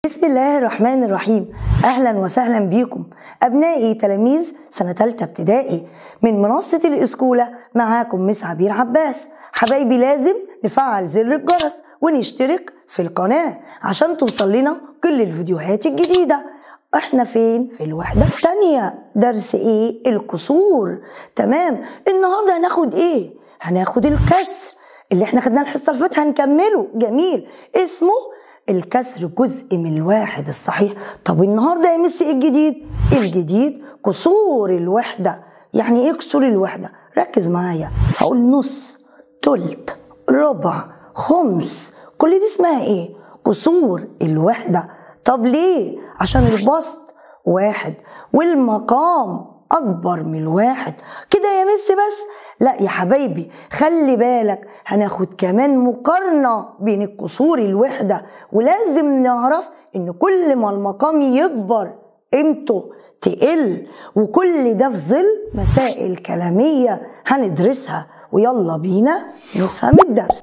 بسم الله الرحمن الرحيم اهلا وسهلا بيكم ابنائي تلاميذ سنه ثالثه ابتدائي من منصه الاسكوله معاكم مس عبير عباس حبايبي لازم نفعل زر الجرس ونشترك في القناه عشان توصل لنا كل الفيديوهات الجديده احنا فين في الوحده الثانيه درس ايه الكسور تمام النهارده هناخد ايه هناخد الكسر اللي احنا خدناه الحصه اللي فاتت هنكمله جميل اسمه الكسر جزء من الواحد الصحيح طب النهارده يا مس ايه الجديد الجديد كسور الوحده يعني ايه كسور الوحده ركز معايا هقول نص تلت ربع خمس كل دي اسمها ايه كسور الوحده طب ليه عشان البسط واحد والمقام اكبر من الواحد كده يا مس بس لا يا حبايبي خلي بالك هناخد كمان مقارنة بين الكسور الوحدة ولازم نعرف ان كل ما المقام يكبر قيمته تقل وكل ده في ظل مسائل كلامية هندرسها ويلا بينا نفهم الدرس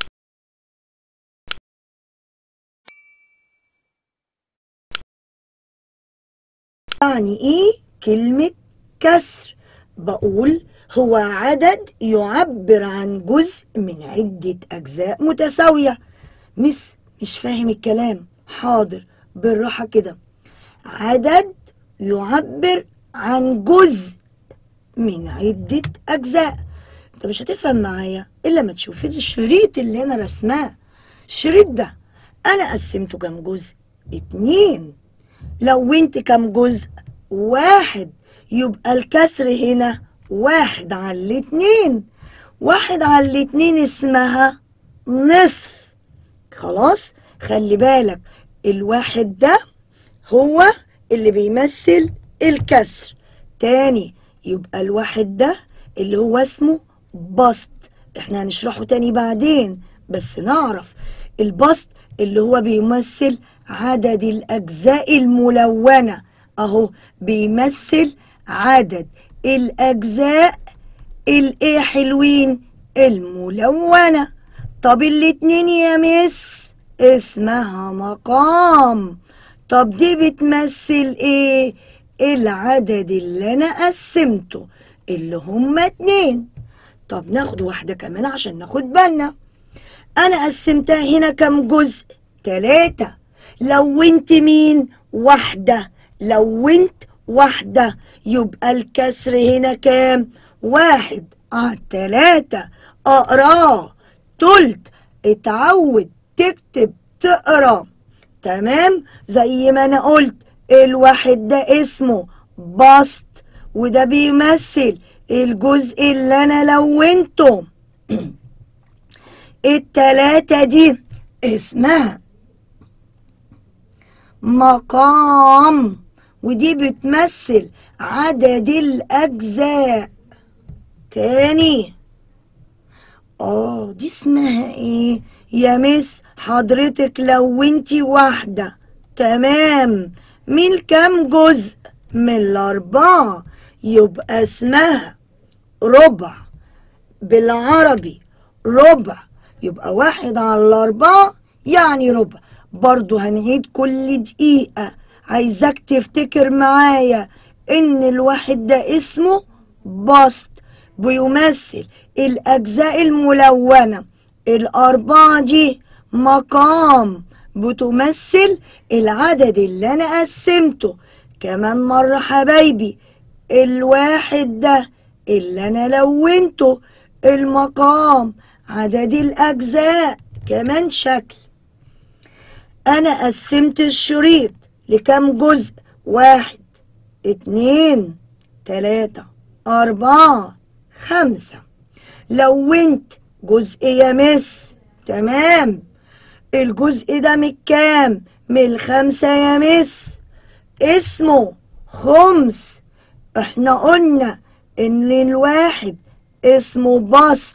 يعني ايه كلمة كسر بقول هو عدد يعبر عن جزء من عدة أجزاء متساوية مس مش فاهم الكلام حاضر بالراحة كده عدد يعبر عن جزء من عدة أجزاء انت مش هتفهم معايا إلا ما تشوف الشريط اللي أنا رسماه الشريط ده أنا قسمته كام جزء اتنين لو انت كام جزء واحد يبقى الكسر هنا واحد على الاتنين واحد على الاتنين اسمها نصف خلاص خلي بالك الواحد ده هو اللي بيمثل الكسر تاني يبقى الواحد ده اللي هو اسمه بسط احنا هنشرحه تاني بعدين بس نعرف البسط اللي هو بيمثل عدد الأجزاء الملونة أهو بيمثل عدد الأجزاء الإيه حلوين الملونة طب الاتنين يا مس اسمها مقام طب دي بتمثل ايه العدد اللي انا قسمته اللي هما اتنين طب ناخد واحدة كمان عشان ناخد بالنا انا قسمتها هنا كام جزء تلاتة لونت مين واحدة لونت واحدة يبقى الكسر هنا كام واحد اه تلاتة اقراه تلت اتعود تكتب تقرا تمام زي ما انا قلت الواحد ده اسمه بسط وده بيمثل الجزء اللي انا لونته التلاتة دي اسمها مقام ودي بتمثل عدد الأجزاء تاني اه دي اسمها ايه يا مس حضرتك لو انتي واحدة تمام من كام جزء من الأربعة يبقى اسمها ربع بالعربي ربع يبقى واحد على الأربعة يعني ربع برضو هنعيد كل دقيقة عايزاك تفتكر معايا إن الواحد ده اسمه بسط بيمثل الأجزاء الملونة الأربعة دي مقام بتمثل العدد اللي أنا قسمته كمان مرة حبايبي الواحد ده اللي أنا لونته المقام عدد الأجزاء كمان شكل أنا قسمت الشريط لكم جزء واحد اتنين تلاتة أربعة خمسة لونت جزء يا مس تمام الجزء ده من كام من الخمسة يا مس اسمه خمس احنا قلنا ان الواحد اسمه بسط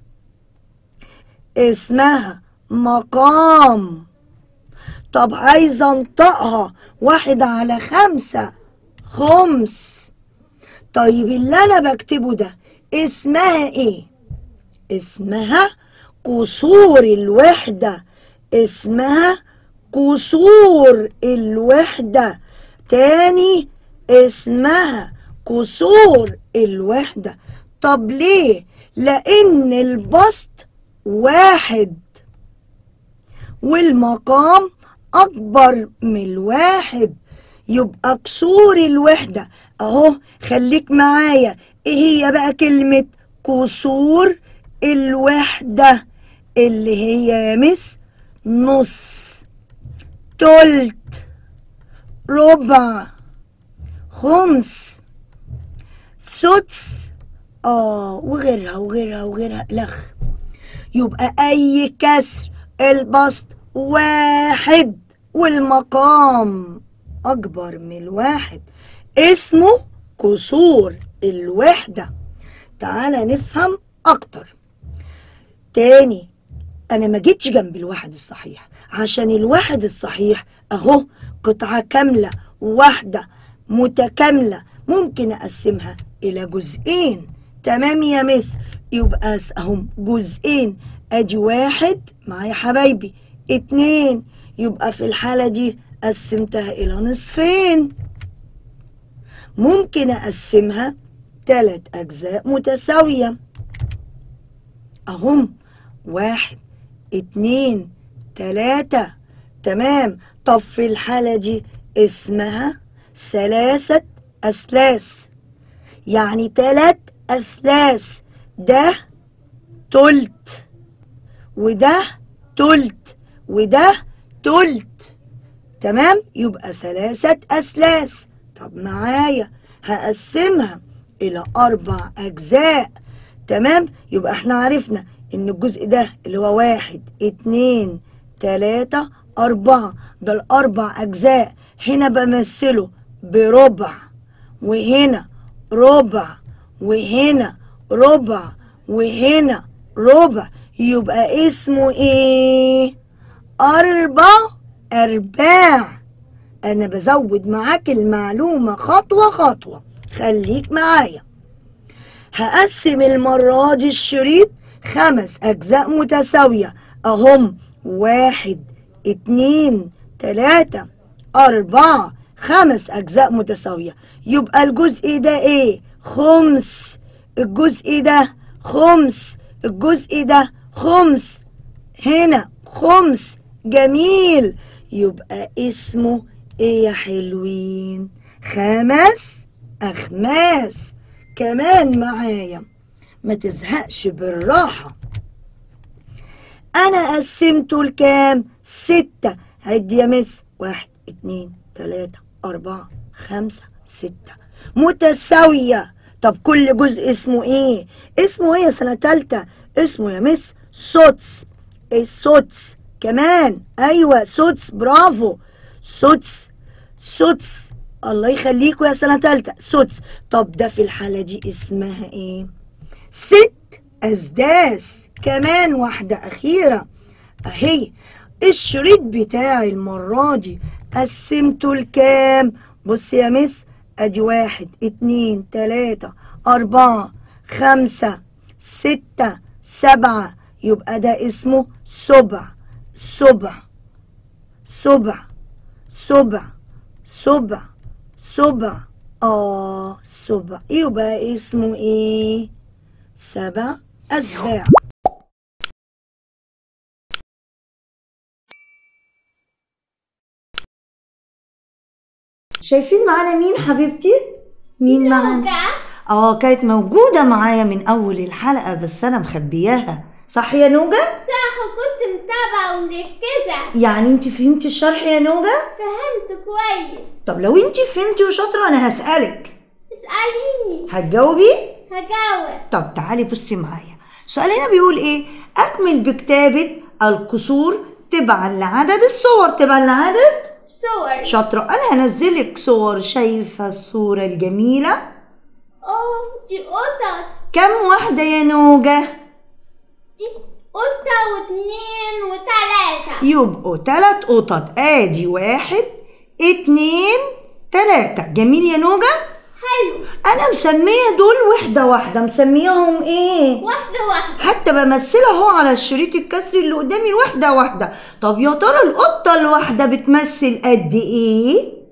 اسمها مقام طب عايزة انطقها واحد على خمسة خمس طيب اللي انا بكتبه ده اسمها ايه اسمها قصور الوحدة اسمها كسور الوحدة تاني اسمها كسور الوحدة طب ليه لان البسط واحد والمقام اكبر من الواحد يبقى كسور الوحدة اهو خليك معايا ايه هي بقى كلمة كسور الوحدة اللي هي يا مس نص تلت ربع خمس سدس اه وغيرها وغيرها وغيرها لخ يبقى اي كسر البسط واحد والمقام اكبر من الواحد اسمه كسور الوحدة تعالى نفهم اكتر تاني انا ما جيتش جنب الواحد الصحيح عشان الواحد الصحيح اهو قطعة كاملة واحدة متكاملة ممكن اقسمها الى جزئين تمام يا مس يبقى اهم جزئين ادي واحد معايا حبايبي اتنين يبقى في الحالة دي قسمتها الى نصفين ممكن اقسمها تلات اجزاء متساوية اهم واحد اتنين تلاتة تمام طب في الحالة دي اسمها ثلاثة أثلاث يعني تلات أثلاث ده تلت وده تلت وده تلت تمام يبقى ثلاثة أثلاث طب معايا هقسمها إلى أربع أجزاء تمام يبقى احنا عرفنا إن الجزء ده اللي هو واحد اتنين تلاتة أربعة ده الأربع أجزاء هنا بمثله بربع وهنا ربع وهنا ربع وهنا ربع يبقى اسمه ايه أربع أرباع أنا بزود معاك المعلومة خطوة خطوة خليك معايا هقسم المرة دي الشريط خمس أجزاء متساوية أهم واحد اتنين تلاتة أربعة خمس أجزاء متساوية يبقى الجزء ده إيه؟ خمس الجزء ده خمس الجزء ده خمس هنا خمس جميل يبقى اسمه ايه يا حلوين خمس اخماس كمان معايا ما تزهقش بالراحة انا قسمته لكام ستة عد يا مس واحد اتنين تلاتة اربعة خمسة ستة متساوية طب كل جزء اسمه ايه اسمه ايه يا سنة تالتة اسمه يا مس سدس السدس كمان ايوه سدس برافو سدس سدس الله يخليكوا يا سنة تالتة سدس طب ده في الحالة دي اسمها ايه ست أسداس كمان واحدة أخيرة أهي الشريط بتاعي المرة دي قسمته لكام بص يا مس أدي واحد اتنين تلاتة أربعة خمسة ستة سبعة يبقى ده اسمه سبع سبع سبع سبع سبع سبع اه سبع يبقى اسمه ايه سبع أسباع شايفين معانا مين حبيبتي؟ مين معانا؟ اه كانت موجودة معايا من أول الحلقة بس أنا مخبياها صح يا نوجة؟ صح كنت متابعة ومركزة يعني انت فهمتي الشرح يا نوجة؟ فهمت كويس طب لو انت فهمتي وشاطرة أنا هسألك اسأليني هتجاوبي؟ هجاوب طب تعالي بصي معايا سؤالنا بيقول ايه اكمل بكتابة الكسور تبعا لعدد الصور تبعا لعدد صور شاطرة انا هنزلك صور شايفة الصورة الجميلة اوه دي قطط كم واحدة يا نوجة دي قطة واتنين وتلاتة يبقوا تلات قطط ادي واحد اتنين تلاتة جميل يا نوجة حلو انا مسميه دول وحده واحده مسميهم ايه واحدة واحدة حتى بمثلها اهو على الشريط الكسري اللي قدامي واحده واحده طب يا ترى القطه الواحده بتمثل قد ايه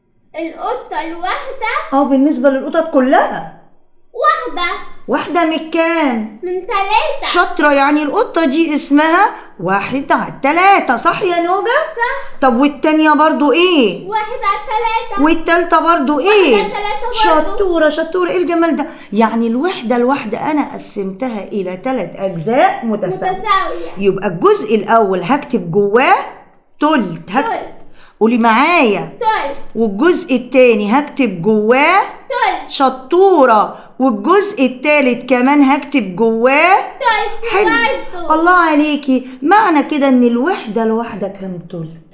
القطة الواحدة اه بالنسبه للقطط كلها واحدة واحده من كام من ثلاثة شاطره يعني القطه دي اسمها واحد على التلاتة صح يا نوجة صح طب والتانية برضو ايه واحد على ثلاثة والتالتة برضو ايه على تلاتة برضو. شطورة شطورة ايه الجمال ده يعني الوحدة الواحدة انا قسمتها الى ثلاث اجزاء متساوية متساوية يبقى الجزء الاول هكتب جواه تلت هكتب تل قولي معايا تل والجزء التاني هكتب جواه تل شطورة والجزء التالت كمان هكتب جواه تل حلو برضو الله عليكي معنى كده ان الوحدة الواحدة كام تلت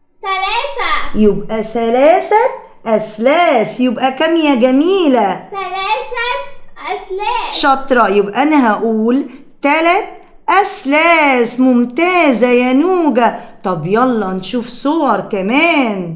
ثلاثة يبقى ثلاثة أثلاث يبقى كام يا جميلة ثلاثة أسلاك شاطرة يبقى أنا هقول تلات أثلاث ممتازة يا نوجة طب يلا نشوف صور كمان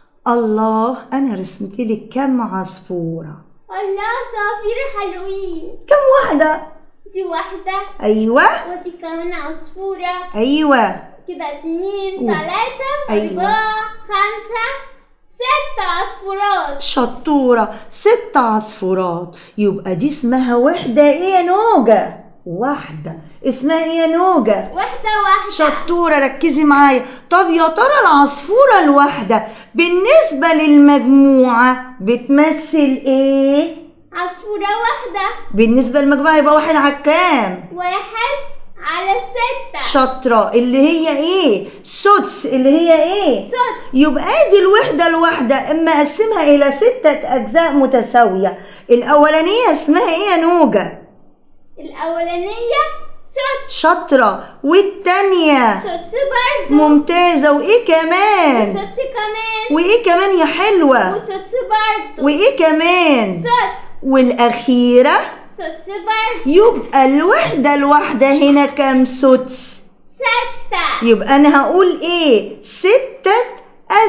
الله أنا رسمت لك كام عصفورة الله صافير حلوين كم واحدة دي واحدة أيوة ودي كمان عصفورة أيوة كده اتنين أوه. تلاتة أيوة. أربعة خمسة ستة عصفورات شطورة ست عصفورات يبقى دي اسمها وحدة ايه يا نوجة واحدة اسمها ايه يا نوجة واحدة واحدة شطورة ركزي معايا طب يا ترى العصفورة الواحدة بالنسبة للمجموعة بتمثل ايه عصفورة واحدة بالنسبة للمجموعة يبقى واحد على كام واحد على ستة شاطرة اللي هي ايه سدس اللي هي ايه صوت يبقى دي الوحدة الواحدة اما اقسمها الى ستة اجزاء متساوية الاولانية اسمها ايه يا نوجة الأولانية صوت شاطرة والتانية صوت برضو ممتازة وايه كمان وصوت كمان وايه كمان يا حلوة وصوت برضو وايه كمان صوت والاخيرة صوت برضو يبقى الوحدة الواحدة هنا كام سدس ستة يبقى انا هقول ايه ستة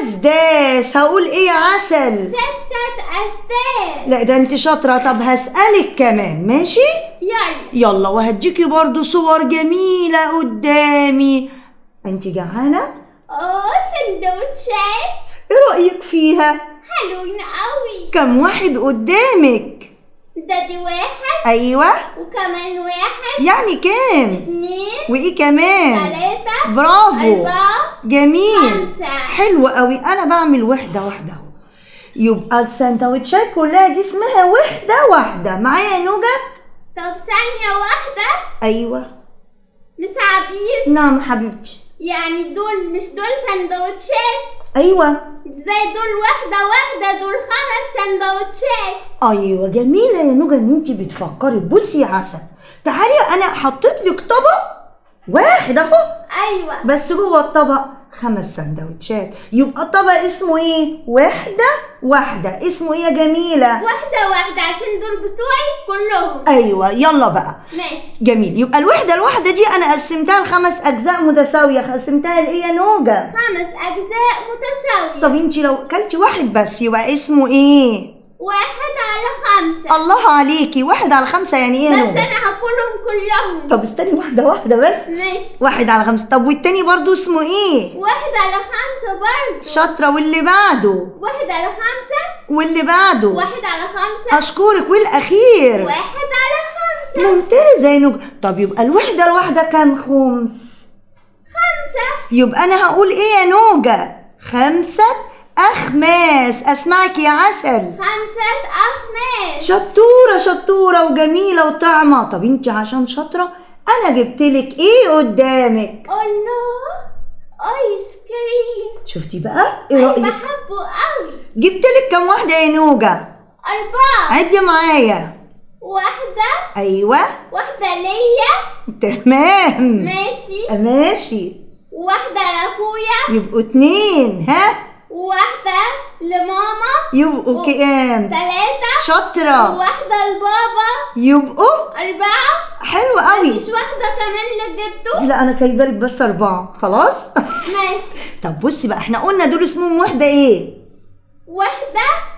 اسداس هقول ايه يا عسل ستة أستاذ لا ده انت شاطرة طب هسألك كمان ماشي يلا يلا وهديكي برضو صور جميلة قدامي انت جعانة اه سندوتشات ايه رأيك فيها حلوين قوي كم واحد قدامك ده دي واحد ايوه وكمان واحد يعني كام اتنين وايه كمان تلاتة برافو أربعة جميل خمسة حلو قوي انا بعمل وحده واحده اهو يبقى السندوتشات كلها دي اسمها وحده واحده معايا يا نوجه طب ثانية واحدة ايوه مس عبير نعم حبيبتي يعني دول مش دول سندوتشات ايوه زي دول واحدة واحدة دول خمس سندوتشات ايوه جميله يا نوجه ان انت بتفكري بصي يا عسل تعالي انا حطيت لك طبق واحد اهو أيوة بس جوه الطبق خمس سندوتشات يبقى الطبق اسمه ايه واحده واحده اسمه ايه يا جميله واحدة واحدة عشان دول بتوعي كلهم ايوه يلا بقى ماشي جميل يبقى الوحده الواحده دي انا قسمتها لخمس اجزاء متساويه قسمتها لايه يا نوجه خمس أجزاء متساوية طب انت لو اكلتي واحد بس يبقى اسمه ايه واحد على خمسة الله عليكي واحد على خمسة يعني ايه يا بس نوجه أنا هاكلهم كلهم طب استني واحده واحده بس ماشي واحد على خمسة طب والتاني برضو اسمه ايه واحد على خمسة برضه شاطره واللي بعده واحد على خمسة واللي بعده واحد على خمسة اشكرك والاخير واحد على خمسة ممتازه يا نوجه طب يبقى الوحده الواحده كام خمس خمسة يبقى انا هقول ايه يا نوجه خمسه اخماس اسمعك يا عسل خمسة أخماس شطوره شطوره وجميله وطعمه طب انت عشان شاطره انا جبتلك ايه قدامك الله آيس كريم شفتي بقى ايه أنا رايك بحبه قوي جبتلك كام واحده يا نوجه أربعة عدي معايا واحدة ايوه واحدة ليا تمام ماشي ماشي واحدة لأخويا يبقوا اتنين ها واحدة لماما يبقوا كام تلاتة شاطره وواحدة لبابا يبقوا أربعة حلو قوي مفيش واحدة كمان اللي جبته لا انا كايبالك بس اربعه خلاص ماشي طب بصي بقى احنا قلنا دول اسمهم وحده ايه واحدة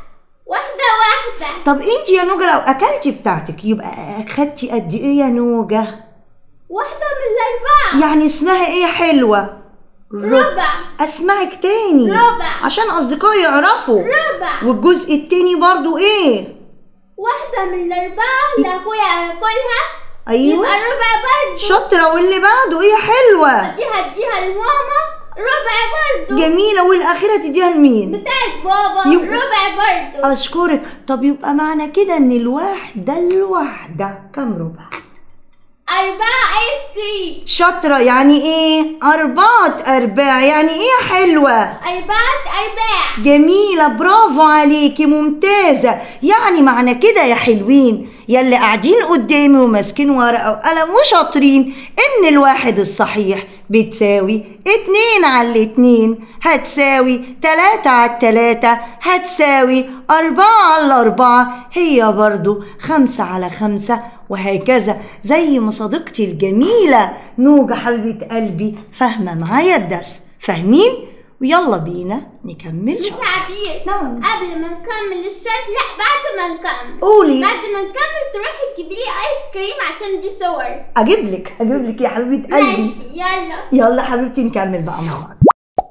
واحدة واحدة طب انت يا نوجة لو اكلتي بتاعتك يبقى اخدتي قد ايه يا نوجة واحدة من الأربعة يعني اسمها ايه حلوة ربع اسمعك تاني ربع. عشان اصدقائي يعرفوا ربع والجزء التاني برضو ايه واحدة من الأربعة اللي أخويا أكلها ايوه يبقى ربع برضه شاطرة واللي بعده ايه حلوة دي هديها لماما ربع برضه جميلة والاخيرة تديها لمين بتاعت بابا يبقى- ربع برضه اشكرك طب يبقى معنى كده ان الواحدة الواحدة كم ربع أربعة آيس كريم شاطرة يعني ايه أربعة أرباع يعني ايه يا حلوة أربعة أرباع جميلة برافو عليكي ممتازة يعني معنى كده يا حلوين يلي قاعدين قدامي وماسكين ورقة وقلم وشاطرين إن الواحد الصحيح بتساوي اتنين على الاتنين هتساوي تلاتة على التلاتة هتساوي أربعة على الأربعة هي برضو خمسة على خمسة وهكذا زي ما صديقتي الجميلة نوجة حبيبة قلبي فاهمة معايا الدرس فاهمين؟ ويلا بينا نكمل مش شرح عبير نعم. قبل ما نكمل الشرح لا بعد ما نكمل قولي بعد ما نكمل تروحي تجيبي لي ايس كريم عشان دي صور اجيب لك اجيب لك يا حبيبه قلبي ماشي يلا يلا حبيبتي نكمل بقى مع بعض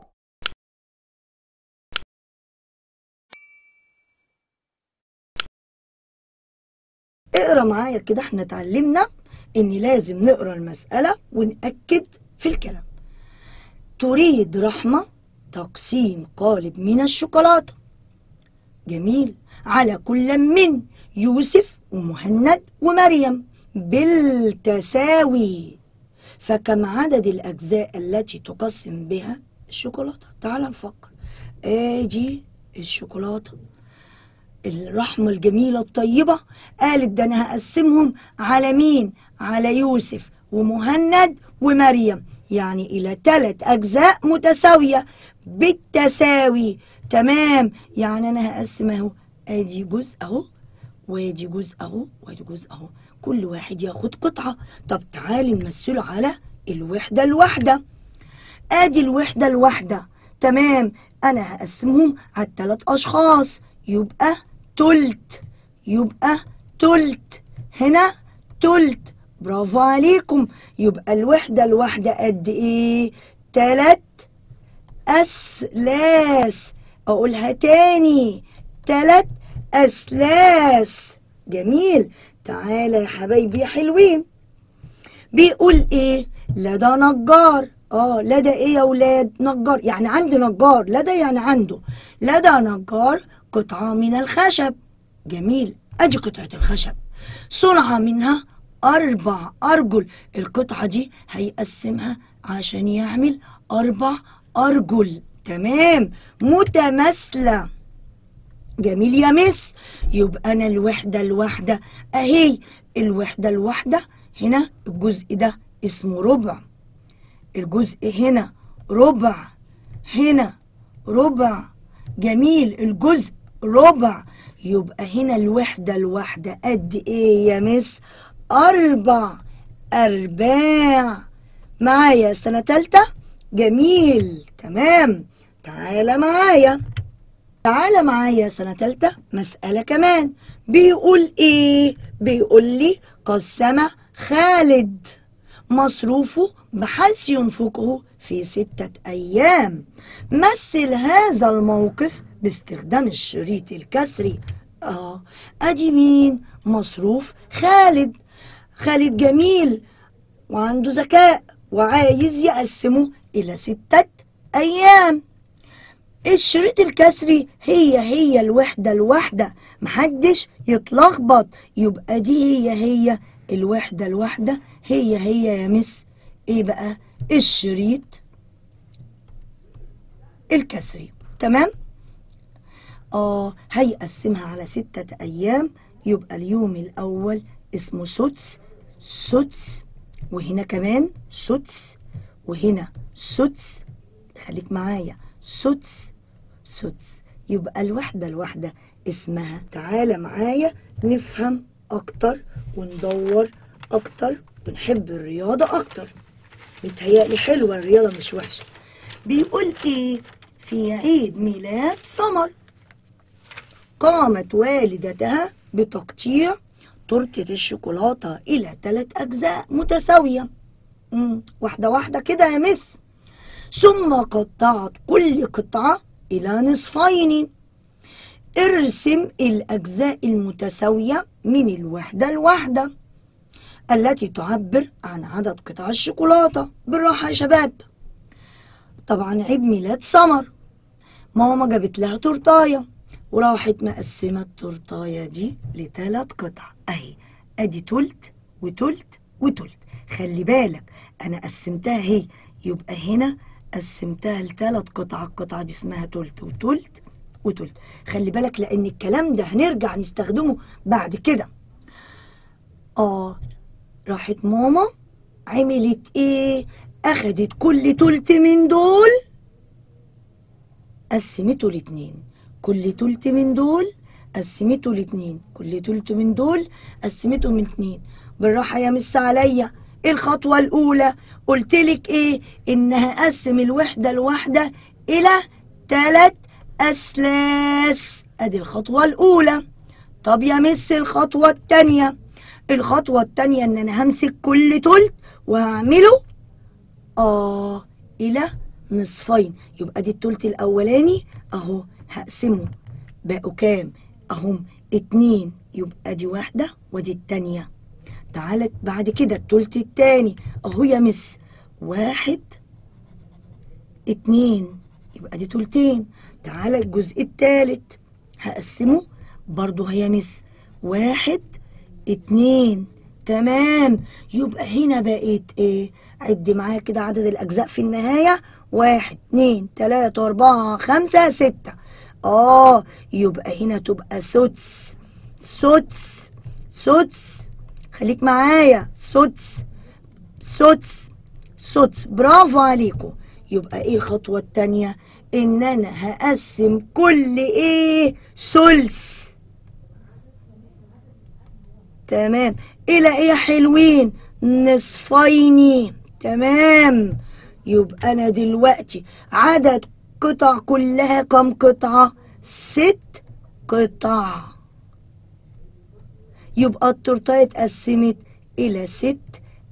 اقرا معايا كده احنا اتعلمنا ان لازم نقرا المسألة ونأكد في الكلام تريد رحمة تقسيم قالب من الشوكولاتة جميل على كل من يوسف ومهند ومريم بالتساوي فكم عدد الأجزاء التي تقسم بها الشوكولاتة تعال نفكر ادي الشوكولاتة الرحمة الجميلة الطيبة قالت ده أنا هقسمهم على مين؟ على يوسف ومهند ومريم يعني إلى ثلاث أجزاء متساوية بالتساوي تمام يعني أنا هقسم أهو أدي جزء أهو وادي جزء أهو وادي جزء أهو كل واحد ياخد قطعة طب تعالي نمثله على الوحدة الواحدة ادي الوحدة الواحدة تمام انا هقسمهم على الثلاث اشخاص يبقى تلت يبقى تلت هنا تلت برافو عليكم يبقى الوحدة الواحدة قد ايه تلات أسلاس أقولها تاني تلات أسلاس جميل تعالى يا حبايبي يا حلوين بيقول ايه لدى نجار اه لدى ايه يا ولاد نجار يعني عند نجار لدى يعني عنده لدى نجار قطعة من الخشب جميل ادي قطعة الخشب صنع منها اربع ارجل القطعة دي هيقسمها عشان يعمل اربع ارجل تمام متماثلة جميل يا مس يبقى انا الوحدة الواحدة اهي الوحدة الواحدة هنا الجزء ده اسمه ربع الجزء هنا ربع هنا ربع جميل الجزء ربع يبقى هنا الوحدة الواحدة قد ايه يا مس اربع ارباع معايا سنة تالتة جميل تمام تعالى معايا تعالى معايا سنة تالتة مسألة كمان بيقول ايه بيقول لي قسم خالد مصروفه بحيث ينفقه في ستة أيام مثل هذا الموقف باستخدام الشريط الكسري اه ادي مين مصروف خالد خالد جميل وعنده ذكاء وعايز يقسمه إلى ستة أيام الشريط الكسري هي هي الوحدة الواحدة محدش يتلخبط يبقى دي هي هي الوحدة الواحدة هي هي يا مس ايه بقى الشريط الكسري تمام اه هيقسمها على ستة أيام يبقى اليوم الأول اسمه سدس سدس وهنا كمان سدس وهنا سدس خليك معايا سدس سدس يبقى الوحدة الواحدة اسمها تعالى معايا نفهم أكتر وندور أكتر ونحب الرياضة أكتر بتهيألي حلوة الرياضة مش وحشة بيقول إيه في عيد ميلاد سمر قامت والدتها بتقطيع تورتة الشوكولاتة إلى ثلاث أجزاء متساوية مم، واحدة واحدة كده يا مس ثم قطعت كل قطعة إلى نصفين ارسم الأجزاء المتساوية من الوحدة الواحدة التي تعبر عن عدد قطع الشوكولاتة بالراحة يا شباب طبعا عيد ميلاد سمر ماما جابت لها تورتاية وراحت مقسمة التورتاية دي لثلاث قطع اهي ادي تلت وتلت وتلت خلي بالك انا قسمتها اهي يبقى هنا قسمتها لثلاث قطع القطعة دي اسمها تلت وتلت وتلت خلي بالك لان الكلام ده هنرجع نستخدمه بعد كده اه راحت ماما عملت ايه اخدت كل تلت من دول قسمته لاتنين كل تلت من دول قسمته لاتنين كل تلت من دول قسمته من اتنين بالراحة يا مس عليا الخطوة الأولى قلتلك إيه؟ إنها أقسم الوحدة الواحدة إلى تلات أسلاس أدي الخطوة الأولى طب يا مس الخطوة التانية الخطوة التانية إن أنا همسك كل تلت وهعمله آه إلى نصفين يبقى دي التلت الأولاني أهو هقسمه بقوا كام؟ أهم اتنين يبقى دي واحدة ودي التانية تعالت بعد كده التلت التاني أهو يا مس واحد اتنين يبقى دي تلتين تعالى الجزء التالت هقسمه برضو هي مس واحد اتنين تمام يبقى هنا بقيت ايه عد معايا كده عدد الاجزاء في النهايه واحد اتنين تلاته اربعه خمسه سته اه يبقى هنا تبقى سدس سدس سدس خليك معايا سدس سدس سدس برافو عليكم يبقى ايه الخطوه التانيه ان انا هقسم كل ايه ثلث تمام الى ايه يا حلوين نصفين تمام يبقى انا دلوقتي عدد قطع كلها كم قطعة ست قطع يبقى التورتاية اتقسمت الى ست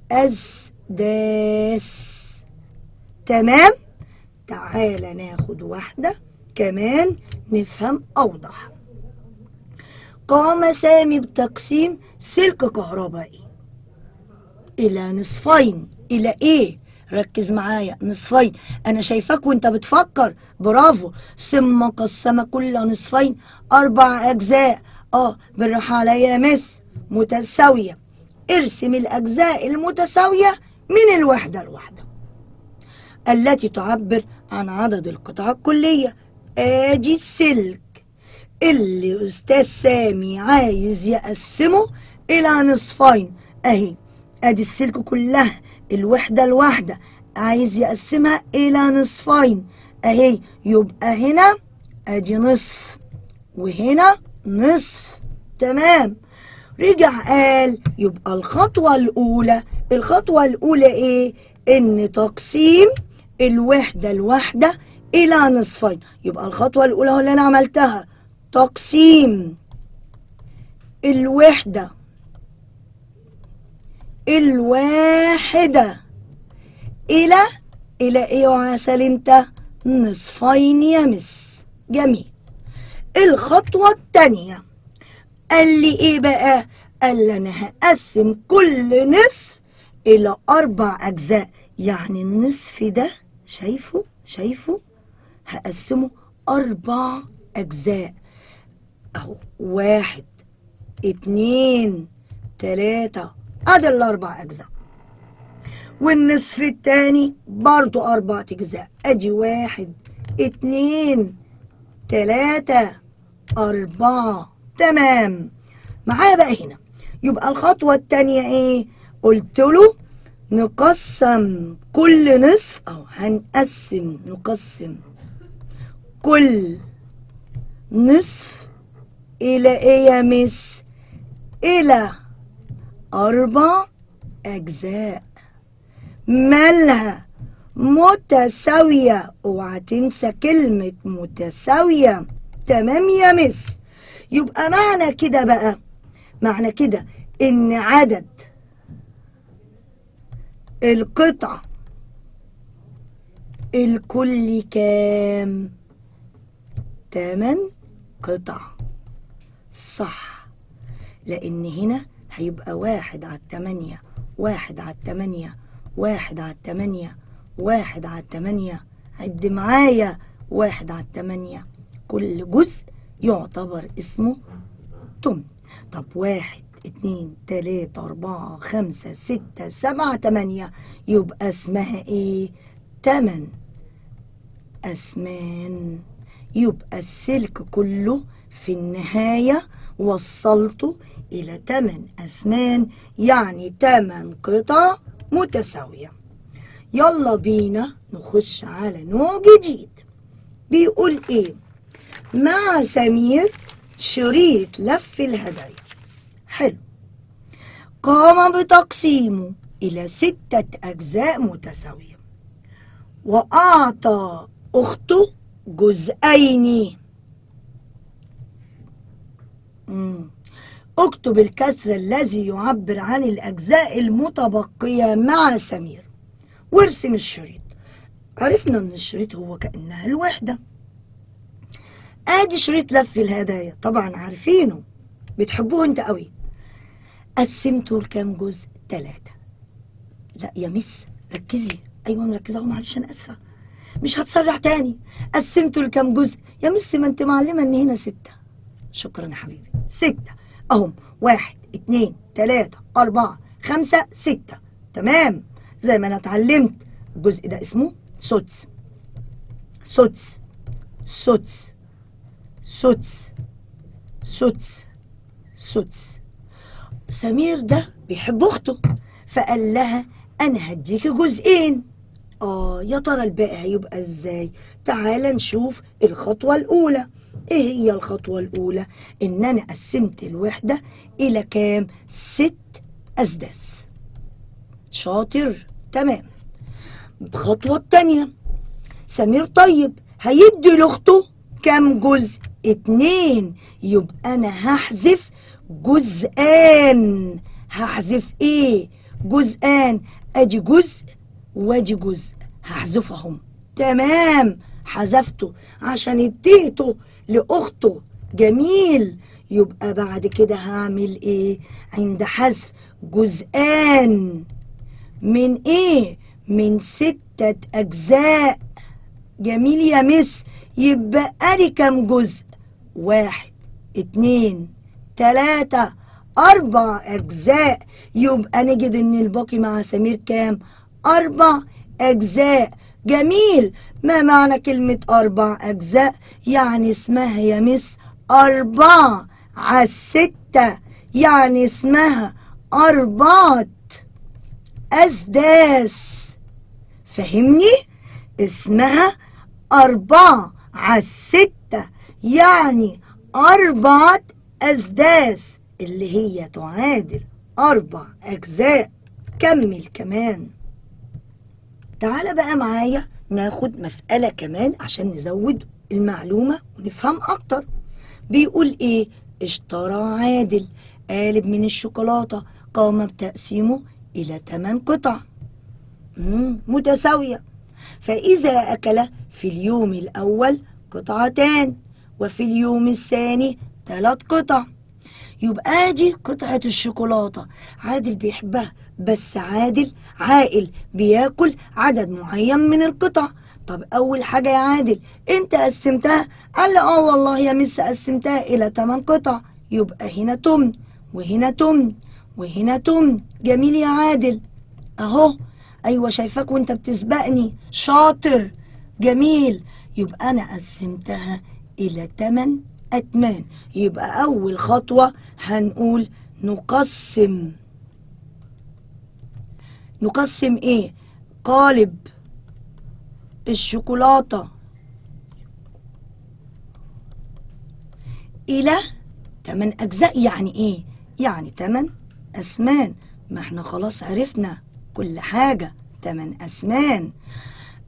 اسداس تمام تعالى ناخد واحدة كمان نفهم اوضح قام سامي بتقسيم سلك كهربائي إلى نصفين إلى إيه؟ ركز معايا نصفين أنا شايفاك وأنت بتفكر برافو ثم قسم كل نصفين أربع أجزاء آه بالراحة عليا يا مس متساوية ارسم الأجزاء المتساوية من الوحدة الواحدة التي تعبر عن عدد القطع الكلية آدي السلك اللي أستاذ سامي عايز يقسمه إلى نصفين أهي أدي السلك كلها الوحدة الواحدة عايز يقسمها إلى نصفين أهي يبقى هنا أدي نصف وهنا نصف تمام رجع قال يبقى الخطوة الأولى الخطوة الأولى إيه؟ إن تقسيم الوحدة الواحدة إلى نصفين يبقى الخطوة الأولى هو اللي أنا عملتها تقسيم الوحدة الواحدة إلى إلى إيه يا عسل أنت؟ نصفين يا مس جميل الخطوة التانية قال لي إيه بقى؟ قال لي أنا هقسم كل نصف إلى أربع أجزاء يعني النصف ده شايفه؟ شايفه؟ هقسمه أربع أجزاء أهو واحد اتنين تلاتة أدي الأربع أجزاء والنصف التاني برضو أربع أجزاء أدي واحد اتنين تلاتة أربعة تمام معايا بقى هنا يبقى الخطوة التانية إيه؟ قلت له نقسم كل نصف أو هنقسم نقسم كل نصف إلى إيه يا مس؟ إلى أربع أجزاء مالها متساوية اوعى تنسى كلمة متساوية تمام يا مس يبقى معنى كده بقى معنى كده ان عدد القطع الكل كام تمن قطع صح لان هنا هيبقى واحد على التمانية واحد على التمانية واحد على التمانية واحد على التمانية عد معايا واحد على التمانية كل جزء يعتبر اسمه تمن طب واحد اتنين تلاتة أربعة خمسة ستة سبعة تمانية يبقى اسمها ايه تمن أسمان يبقى السلك كله في النهاية وصلته إلى تمن أسمان يعني تمن قطع متساوية يلا بينا نخش على نوع جديد بيقول ايه مع سمير شريط لف الهدايا حلو قام بتقسيمه إلى ستة أجزاء متساوية وأعطى أخته جزئين مم. اكتب الكسر الذي يعبر عن الأجزاء المتبقية مع سمير وارسم الشريط عرفنا ان الشريط هو كأنها الوحدة ادي شريط لف الهدايا طبعا عارفينه بتحبوه انت قوي قسمته لكام جزء ثلاثة لا يا مس ركزي ايوه مركزه اهو معلش انا اسفه مش هتسرع تاني قسمته لكام جزء يا مس ما انت معلمه ان هنا ستة شكرا يا حبيبي ستة اهم واحد اتنين تلاتة اربعة خمسة ستة تمام زي ما انا اتعلمت الجزء ده اسمه سدس سدس سدس سدس سدس سدس سمير ده بيحب اخته فقال لها انا هديكي جزئين اه يا ترى الباقي هيبقى ازاي تعال نشوف الخطوة الاولى ايه هي الخطوة الاولى ان انا قسمت الوحدة الى كام ست اسداس شاطر تمام الخطوة التانية سمير طيب هيدي لاخته كام جزء اتنين يبقى انا هحذف جزءان هحذف ايه جزءان ادي جزء وادي جزء هحذفهم تمام حذفته عشان اديته لاخته جميل يبقى بعد كده هعمل ايه عند حذف جزءان من ايه من ستة اجزاء جميل يا مس يبقى لي كام جزء واحد اتنين تلاتة أربع أجزاء يبقى نجد إن الباقي مع سمير كام؟ أربع أجزاء جميل ما معنى كلمة أربع أجزاء؟ يعني اسمها يا مس أربعة على الستة يعني اسمها أربعة أسداس فهمني؟ اسمها أربعة على الستة يعني أربعة أسداس اللي هي تعادل أربع أجزاء كمل كمان تعال بقى معايا ناخد مسألة كمان عشان نزود المعلومة ونفهم أكتر بيقول إيه اشترى عادل قالب من الشوكولاتة قام بتقسيمه إلى 8 قطع مم، متساوية فإذا أكل في اليوم الأول قطعتان وفي اليوم الثاني ثلاث قطع يبقى دي قطعة الشوكولاتة عادل بيحبها بس عادل عاقل بياكل عدد معين من القطع طب أول حاجة يا عادل أنت قسمتها قال لي آه والله يا مس قسمتها إلى 8 قطع يبقى هنا تمن وهنا تمن وهنا تمن جميل يا عادل أهو أيوة شايفاك وأنت بتسبقني شاطر جميل يبقى أنا قسمتها إلى 8 أتمان يبقى أول خطوة هنقول نقسم نقسم إيه؟ قالب الشوكولاتة إلى تمن أجزاء يعني إيه؟ يعني تمن أسمان ما احنا خلاص عرفنا كل حاجة تمن أسمان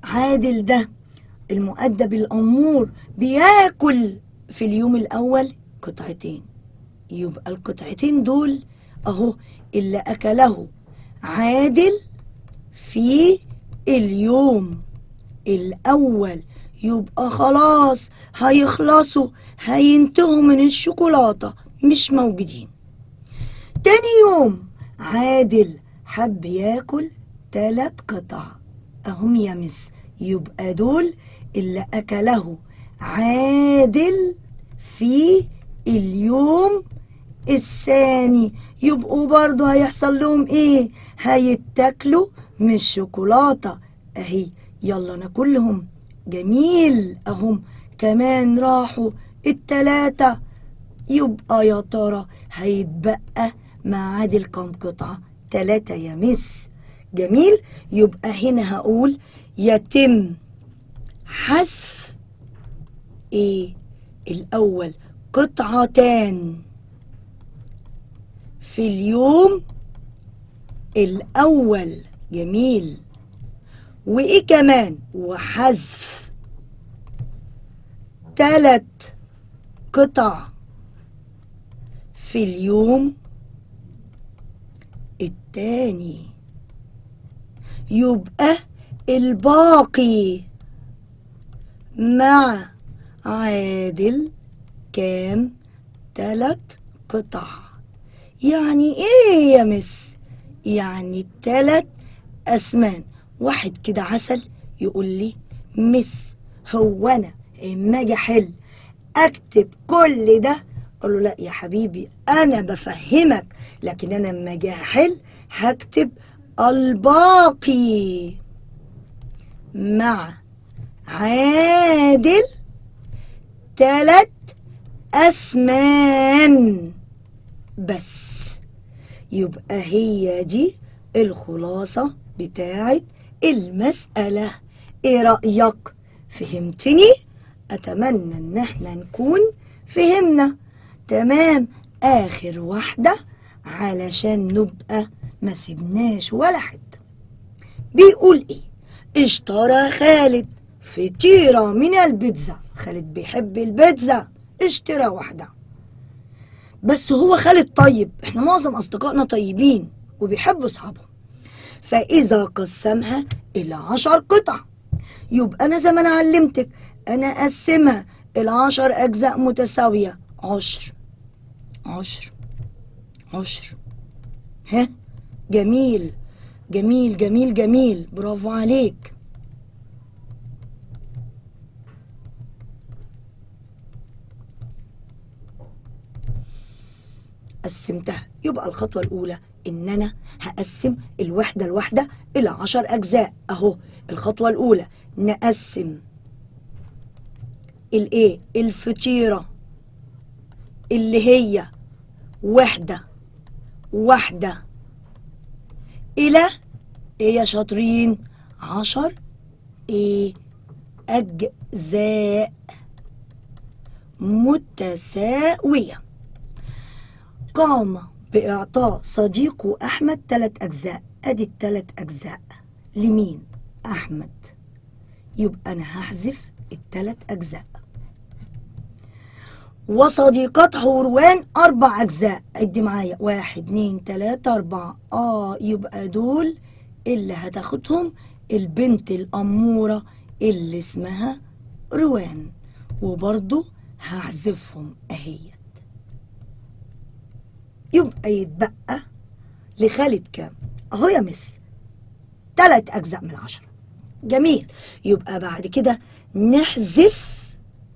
عادل ده المؤدب الأمور بياكل في اليوم الأول قطعتين يبقى القطعتين دول اهو اللي اكله عادل في اليوم الاول يبقى خلاص هيخلصوا هينتهوا من الشوكولاتة مش موجودين تاني يوم عادل حب ياكل تلات قطع اهم يا مس يبقى دول اللي اكله عادل في اليوم الثاني يبقوا برضه هيحصل لهم ايه هيتاكلوا من الشوكولاتة اهي يلا ناكلهم جميل اهم كمان راحوا التلاتة يبقى يا ترى هيتبقى مع عادل كام قطعة تلاتة يا مس جميل يبقى هنا هقول يتم حذف ايه الاول قطعتان في اليوم الاول جميل وايه كمان وحذف تلت قطع في اليوم التاني يبقى الباقي مع عادل كام تلت قطع يعني ايه يا مس يعني تلت اسمان واحد كده عسل يقول لي مس هو انا اما اجي احل اكتب كل ده اقول له لا يا حبيبي انا بفهمك لكن انا اما اجي احل هكتب الباقي مع عادل تلت اسمان بس يبقى هي دي الخلاصة بتاعت المسألة ايه رأيك فهمتني اتمنى ان احنا نكون فهمنا تمام اخر واحدة علشان نبقى ما سيبناش ولا حد بيقول ايه اشترى خالد فطيرة من البيتزا خالد بيحب البيتزا اشترى واحدة بس هو خالد طيب احنا معظم اصدقائنا طيبين وبيحبوا اصحابهم فاذا قسمها الى عشر قطع يبقى انا زي ما انا علمتك انا اقسمها الى عشر اجزاء متساوية عشر عشر عشر ها جميل جميل جميل جميل برافو عليك قسمتها يبقى الخطوة الأولى إن أنا هقسم الوحدة الواحدة إلى عشر أجزاء أهو الخطوة الأولى نقسم الإيه الفطيرة اللي هي وحدة واحدة إلى إيه يا شاطرين عشر إيه أجزاء متساوية قام بإعطاء صديقه أحمد ثلاث أجزاء أدي الثلاث أجزاء لمين؟ أحمد يبقى أنا هحذف الثلاث أجزاء وصديقته روان أربع أجزاء عد معايا واحد اتنين تلاتة أربعة آه يبقى دول اللي هتاخدهم البنت الأمورة اللي اسمها روان وبرضو هحذفهم أهيت يبقى يتبقى لخالد كام اهو يا مس تلات اجزاء من عشرة جميل يبقى بعد كده نحذف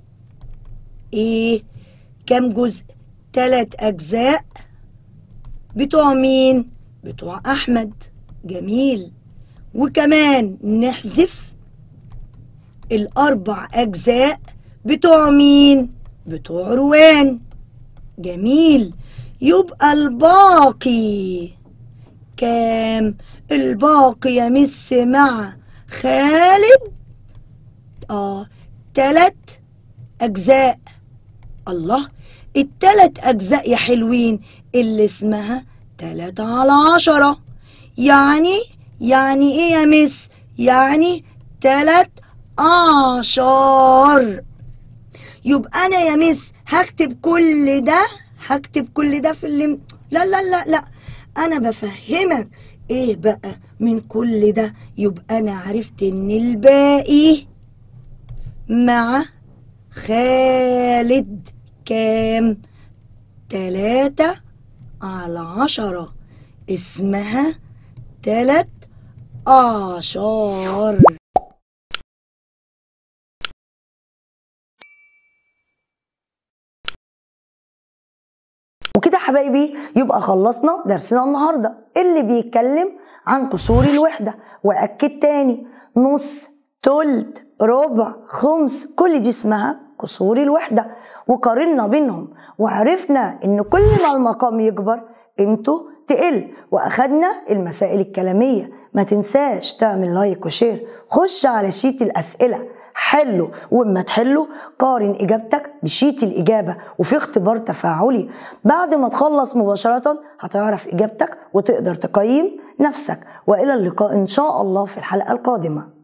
ايه كام جزء تلات اجزاء بتوع مين بتوع احمد جميل وكمان نحذف الاربع اجزاء بتوع مين بتوع روان جميل يبقى الباقي كام الباقي يا مس مع خالد اه تلات اجزاء الله التلات اجزاء يا حلوين اللي اسمها تلاتة على عشرة يعني يعني ايه يا مس يعني تلات عشر يبقى انا يا مس هكتب كل ده هكتب كل ده في اللي لا لا لا لا انا بفهمك ايه بقى من كل ده يبقى انا عرفت ان الباقي مع خالد كام تلاتة على عشرة اسمها تلات أعشار وكده حبايبي يبقى خلصنا درسنا النهارده اللي بيتكلم عن كسور الوحده واكد تاني نص تلت ربع خمس كل دي اسمها كسور الوحده وقارنا بينهم وعرفنا ان كل ما المقام يكبر قيمته تقل واخدنا المسائل الكلاميه ما تنساش تعمل لايك وشير خش على شيت الاسئله حله واما تحله قارن اجابتك بشيت الاجابه وفي اختبار تفاعلي بعد ما تخلص مباشره هتعرف اجابتك وتقدر تقيم نفسك والى اللقاء ان شاء الله في الحلقه القادمه